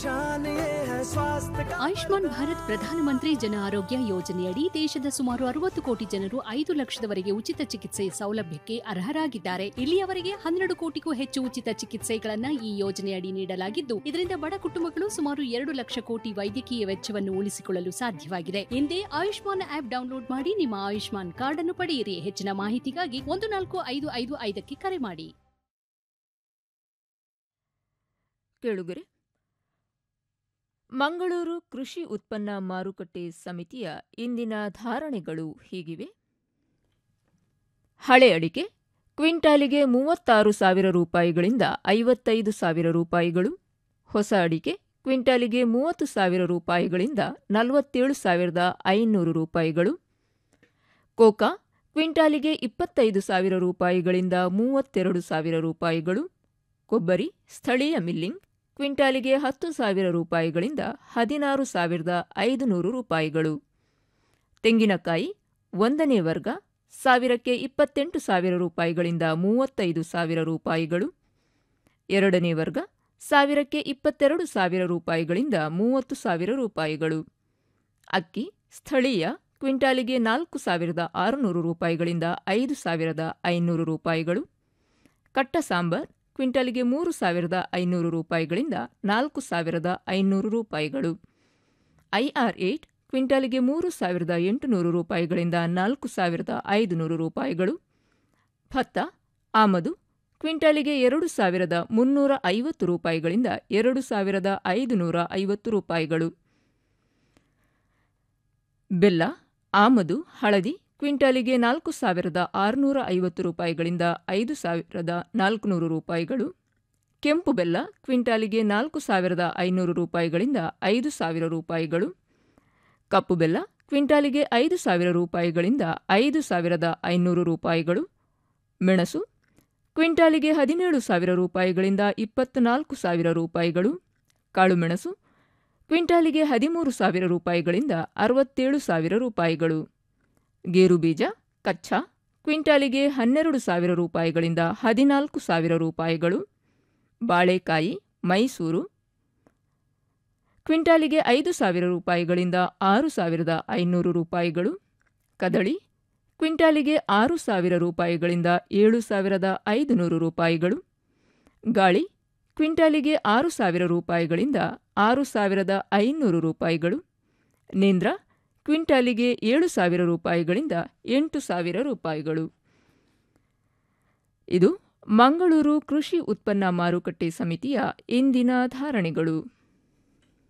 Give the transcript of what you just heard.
ಆಯುಷ್ಮಾನ್ ಭಾರತ್ ಪ್ರಧಾನಮಂತ್ರಿ ಜನ ಆರೋಗ್ಯ ಯೋಜನೆಯಡಿ ದೇಶದ ಸುಮಾರು ಅರವತ್ತು ಕೋಟಿ ಜನರು ಐದು ಲಕ್ಷದವರೆಗೆ ಉಚಿತ ಚಿಕಿತ್ಸೆ ಸೌಲಭ್ಯಕ್ಕೆ ಅರ್ಹರಾಗಿದ್ದಾರೆ ಇಲ್ಲಿಯವರೆಗೆ ಹನ್ನೆರಡು ಕೋಟಿಗೂ ಹೆಚ್ಚು ಉಚಿತ ಚಿಕಿತ್ಸೆಗಳನ್ನ ಈ ಯೋಜನೆಯಡಿ ನೀಡಲಾಗಿದ್ದು ಇದರಿಂದ ಬಡ ಕುಟುಂಬಗಳು ಸುಮಾರು ಎರಡು ಲಕ್ಷ ಕೋಟಿ ವೈದ್ಯಕೀಯ ವೆಚ್ಚವನ್ನು ಉಳಿಸಿಕೊಳ್ಳಲು ಸಾಧ್ಯವಾಗಿದೆ ಹಿಂದೆ ಆಯುಷ್ಮಾನ್ ಆಪ್ ಡೌನ್ಲೋಡ್ ಮಾಡಿ ನಿಮ್ಮ ಆಯುಷ್ಮಾನ್ ಕಾರ್ಡ್ ಅನ್ನು ಪಡೆಯಿರಿ ಹೆಚ್ಚಿನ ಮಾಹಿತಿಗಾಗಿ ಒಂದು ನಾಲ್ಕು ಐದು ಐದು ಐದಕ್ಕೆ ಕರೆ ಮಾಡಿ ಕೇಳುಗರೆ ಮಂಗಳೂರು ಕೃಷಿ ಉತ್ಪನ್ನ ಮಾರುಕಟ್ಟೆ ಸಮಿತಿಯ ಇಂದಿನ ಧಾರಣೆಗಳು ಹೀಗಿವೆ ಹಳೆ ಅಡಿಕೆ ಕ್ವಿಂಟಾಲಿಗೆ ಮೂವತ್ತಾರು ಸಾವಿರ ರೂಪಾಯಿಗಳಿಂದ ಐವತ್ತೈದು ಸಾವಿರ ರೂಪಾಯಿಗಳು ಹೊಸ ಅಡಿಕೆ ಕ್ವಿಂಟಾಲಿಗೆ ಮೂವತ್ತು ಸಾವಿರ ರೂಪಾಯಿಗಳಿಂದ ನಲವತ್ತೇಳು ಸಾವಿರದ ಐನೂರು ರೂಪಾಯಿಗಳು ಕೋಕಾ ಕ್ವಿಂಟಾಲಿಗೆ ಇಪ್ಪತ್ತೈದು ಸಾವಿರ ರೂಪಾಯಿಗಳಿಂದ ಮೂವತ್ತೆರಡು ಸಾವಿರ ರೂಪಾಯಿಗಳು ಕೊಬ್ಬರಿ ಸ್ಥಳೀಯ ಮಿಲ್ಲಿಂಗ್ ಕ್ವಿಂಟಾಲಿಗೆ ಹತ್ತು ಸಾವಿರ ರೂಪಾಯಿಗಳಿಂದ ಹದಿನಾರು ಸಾವಿರದ ಐದುನೂರು ರೂಪಾಯಿಗಳು ತೆಂಗಿನಕಾಯಿ ಒಂದನೇ ವರ್ಗ ಸಾವಿರಕ್ಕೆ ಇಪ್ಪತ್ತೆಂಟು ಸಾವಿರ ರೂಪಾಯಿಗಳಿಂದ ಮೂವತ್ತೈದು ಸಾವಿರ ರೂಪಾಯಿಗಳು ಎರಡನೇ ವರ್ಗ ಸಾವಿರಕ್ಕೆ ಇಪ್ಪತ್ತೆರಡು ಸಾವಿರ ರೂಪಾಯಿಗಳಿಂದ ಮೂವತ್ತು ಸಾವಿರ ರೂಪಾಯಿಗಳು ಅಕ್ಕಿ ಸ್ಥಳೀಯ ಕ್ವಿಂಟಾಲಿಗೆ ನಾಲ್ಕು ಸಾವಿರದ ಆರುನೂರು ರೂಪಾಯಿಗಳಿಂದ ಐದು ಸಾವಿರದ ಐನೂರು ರೂಪಾಯಿಗಳು ಕಟ್ಟ ಸಾಂಬಾರ್ ಕ್ವಿಂಟಾಲಿಗೆ ಮೂರು ಸಾವಿರದ ಐನೂರು ರೂಪಾಯಿಗಳಿಂದ ನಾಲ್ಕು ಸಾವಿರದ ಐನೂರು ರೂಪಾಯಿಗಳು ಐಆರ್ ಏಟ್ ಕ್ವಿಂಟಾಲಿಗೆ ಮೂರು ಸಾವಿರದ ಎಂಟುನೂರು ರೂಪಾಯಿಗಳಿಂದ ನಾಲ್ಕು ಸಾವಿರದ ಐದುನೂರು ರೂಪಾಯಿಗಳು ಭತ್ತ ಆಮದು ಕ್ವಿಂಟಾಲಿಗೆ ಎರಡು ಸಾವಿರದ ಮುನ್ನೂರ ಐವತ್ತು ರೂಪಾಯಿಗಳಿಂದ ಎರಡು ಸಾವಿರದ ಐದುನೂರ ಐವತ್ತು ರೂಪಾಯಿಗಳು ಬೆಲ್ಲ ಆಮದು ಹಳದಿ ಕ್ವಿಂಟಾಲಿಗೆ ನಾಲ್ಕು ಸಾವಿರದ ಆರುನೂರ ಐವತ್ತು ರೂಪಾಯಿಗಳಿಂದ ಐದು ಸಾವಿರದ ನಾಲ್ಕುನೂರು ರೂಪಾಯಿಗಳು ಕೆಂಪು ಬೆಲ್ಲ ಕ್ವಿಂಟಾಲಿಗೆ ನಾಲ್ಕು ಸಾವಿರದ ಐನೂರು ರೂಪಾಯಿಗಳಿಂದ ಐದು ಸಾವಿರ ರೂಪಾಯಿಗಳು ಕಪ್ಪು ಬೆಲ್ಲ ಕ್ವಿಂಟಾಲಿಗೆ ಐದು ಸಾವಿರ ರೂಪಾಯಿಗಳಿಂದ ಐದು ಸಾವಿರದ ಐನೂರು ರೂಪಾಯಿಗಳು ಮೆಣಸು ಕ್ವಿಂಟಾಲಿಗೆ ಹದಿನೇಳು ಸಾವಿರ ರೂಪಾಯಿಗಳಿಂದ ಇಪ್ಪತ್ನಾಲ್ಕು ಸಾವಿರ ರೂಪಾಯಿಗಳು ಕಾಳುಮೆಣಸು ಕ್ವಿಂಟಾಲಿಗೆ ಹದಿಮೂರು ಸಾವಿರ ರೂಪಾಯಿಗಳಿಂದ ಅರವತ್ತೇಳು ಸಾವಿರ ರೂಪಾಯಿಗಳು ಗೇರು ಬೀಜ ಕಚ್ಚಾ ಕ್ವಿಂಟಾಲಿಗೆ ಹನ್ನೆರಡು ಸಾವಿರ ರೂಪಾಯಿಗಳಿಂದ ಹದಿನಾಲ್ಕು ಸಾವಿರ ರೂಪಾಯಿಗಳು ಬಾಳೆಕಾಯಿ ಮೈಸೂರು ಕ್ವಿಂಟಾಲಿಗೆ ಐದು ಸಾವಿರ ರೂಪಾಯಿಗಳಿಂದ ಆರು ಸಾವಿರದ ಐನೂರು ರೂಪಾಯಿಗಳು ಕದಳಿ ಕ್ವಿಂಟಾಲಿಗೆ ಆರು ಸಾವಿರ ರೂಪಾಯಿಗಳಿಂದ ಏಳು ಸಾವಿರದ ಐದುನೂರು ರೂಪಾಯಿಗಳು ಗಾಳಿ ಕ್ವಿಂಟಾಲಿಗೆ ಆರು ಸಾವಿರ ರೂಪಾಯಿಗಳಿಂದ ಆರು ಸಾವಿರದ ಐನೂರು ರೂಪಾಯಿಗಳು ನೇಂದ್ರ ಕ್ವಿಂಟಾಲಿಗೆ ಏಳು ಸಾವಿರ ರೂಪಾಯಿಗಳಿಂದ ಎಂಟು ಸಾವಿರ ರೂಪಾಯಿಗಳು ಇದು ಮಂಗಳೂರು ಕೃಷಿ ಉತ್ಪನ್ನ ಮಾರುಕಟ್ಟೆ ಸಮಿತಿಯ ಇಂದಿನ ಧಾರಣೆಗಳು